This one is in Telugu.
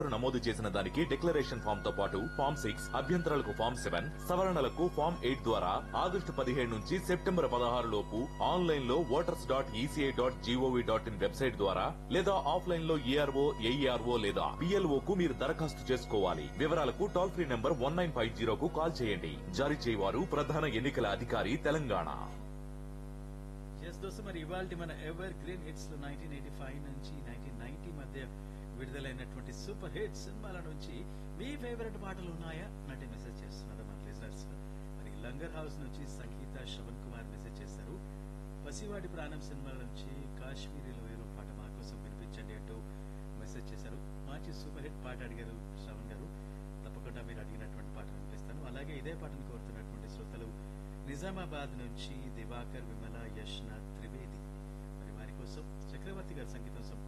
నమోదు చేసిన దానికి డిక్లరేషన్ ఫామ్ తో పాటు ఫామ్ సిక్స్ అభ్యంతరాలకు ఫామ్ సెవెన్ సవరణలకు ఫామ్ ఎయిట్ ద్వారా ఆగస్టు పదిహేడు నుంచి సెప్టెంబర్ పదహారు లోపు ఆన్లైన్ లో voters dot ECI dot GOV dot in website ద్వారా లేదా ఆఫ్లైన్ లో ఏఆర్ఓ ఏఈఆర్ఓ లేదా బిఎల్ఓ కు మీరు దరఖాస్తు చేసుకోవాలి వివరాలకు toll free number one nine five జీరోకు కాల్ చేయండి జారీ చేయవారు ప్రధాన ఎన్నికల అధికారి తెలంగాణ ఎస్ దోస్తు మరి ఇవాళ మన ఎవర్ గ్రీన్ హిట్స్ లో నైన్టీన్ ఎయిటీ ఫైవ్ నుంచి నైన్టీన్ నైన్టీ మధ్య విడుదలైనటువంటి సూపర్ హిట్ సినిమాల నుంచి మీ ఫేవరెట్ పాటలు ఉన్నాయా అంటే మెసేజ్ చేస్తున్నారు మన లిజనర్స్ మరి లంగర్ హౌస్ నుంచి సంగీత శ్రవణ్ కుమార్ మెసేజ్ చేశారు పసివాడి ప్రాణం సినిమాల నుంచి కాశ్మీరీలో వేరు పాట మా కోసం వినిపించండి అంటూ మెసేజ్ చేశారు మంచి సూపర్ హిట్ పాట అడిగారు శ్రవణ్ గారు తప్పకుండా మీరు అడిగినటువంటి పాట వినిపిస్తాను అలాగే ఇదే పాటను కోరుతున్నటువంటి శ్రోతలు నిజామాబాద్ నుంచి దివాకర్ విమల యష్నాథ్ త్రివేది మరి వారి కోసం చక్రవర్తి గారి సంగీతం